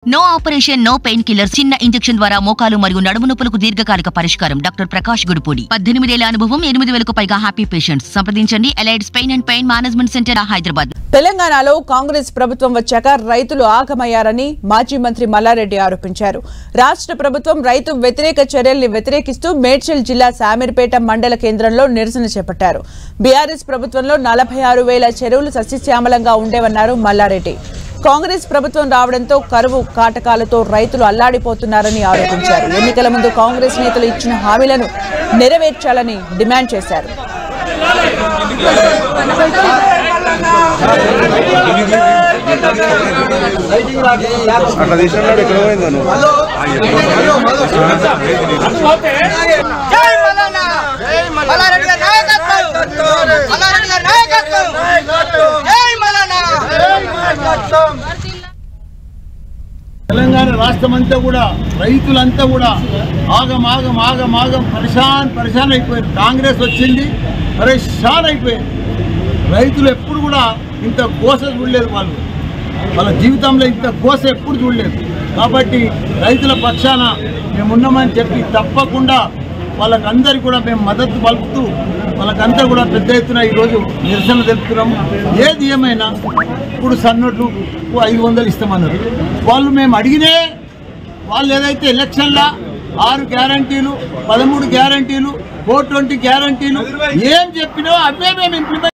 no operation no pain killer చిన్న injection ద్వారా మోకాలు మరియు నడుము నొప్పులకు దీర్ఘకాలిక పరిష్కారం డాక్టర్ ప్రకాష్ గుడిపూడి పద్దెనిమిదేళ్ల అనుభవం ఎనిమిది వేలకు పైగా హ్యాపీ పేషెంట్స్ సంప్రదించండి allied's pain and pain management centre Hyderabad తెలంగాణలో కాంగ్రెస్ ప్రభుత్వం వచ్చాక రైతులు ఆగమయ్యారని మాజీ మంత్రి మల్లారెడ్డి ఆరోపించారు రాష్ట్ర ప్రభుత్వం రైతు వ్యతిరేక చర్యల్ని వ్యతిరేకిస్తూ మేడ్చల్ జిల్లా శామీర్పేట మండల కేంద్రంలో నిరసన చేపట్టారు బీఆర్ఎస్ ప్రభుత్వంలో నలభై ఆరు వేల చెరువులు సస్యశ్యామలంగా ఉండేవన్నారు మల్లారెడ్డి కాంగ్రెస్ ప్రభుత్వం రావడంతో కరువు కాటకాలతో రైతులు అల్లాడిపోతున్నారని ఆరోపించారు ఎన్నికల ముందు కాంగ్రెస్ నేతలు ఇచ్చిన హామీలను నెరవేర్చాలని డిమాండ్ చేశారు అట్లా తీసినాడు ఎక్కడ పోయిందో నువ్వు జై మల్లన్న మల్లారెడ్డి గారి నాయకత్వం మల్లారెడ్డి గారి నాయకత్వం జై మల్లన్న తెలంగాణ రాష్ట్రం అంతా కూడా రైతులంతా కూడా ఆగం ఆగం ఆగం ఆగం పరిశాన్ పరిశాన్ అయిపోయారు కాంగ్రెస్ వచ్చింది పరిశాన్ అయిపోయారు రైతులు ఎప్పుడు కూడా ఇంత కోస చూడలేదు వాళ్ళు వాళ్ళ జీవితంలో ఇంత కోస ఎప్పుడు చూడలేదు కాబట్టి రైతుల పక్షాన మేము ఉన్నామని చెప్పి తప్పకుండా వాళ్ళకందరికీ కూడా మేము మద్దతు పలుకుతూ వాళ్ళకంతా కూడా పెద్ద ఎత్తున ఈరోజు నిరసన తెలుపుతున్నాము ఏది ఏమైనా ఇప్పుడు సన్నోట్లు ఐదు వందలు ఇస్తామన్నారు వాళ్ళు మేము అడిగినే వాళ్ళు ఏదైతే ఎలక్షన్ల ఆరు గ్యారంటీలు పదమూడు గ్యారంటీలు ఫోర్ ట్వంటీ గ్యారంటీలు ఏం చెప్పినో అవే మేము ఇంప్లిమెంట్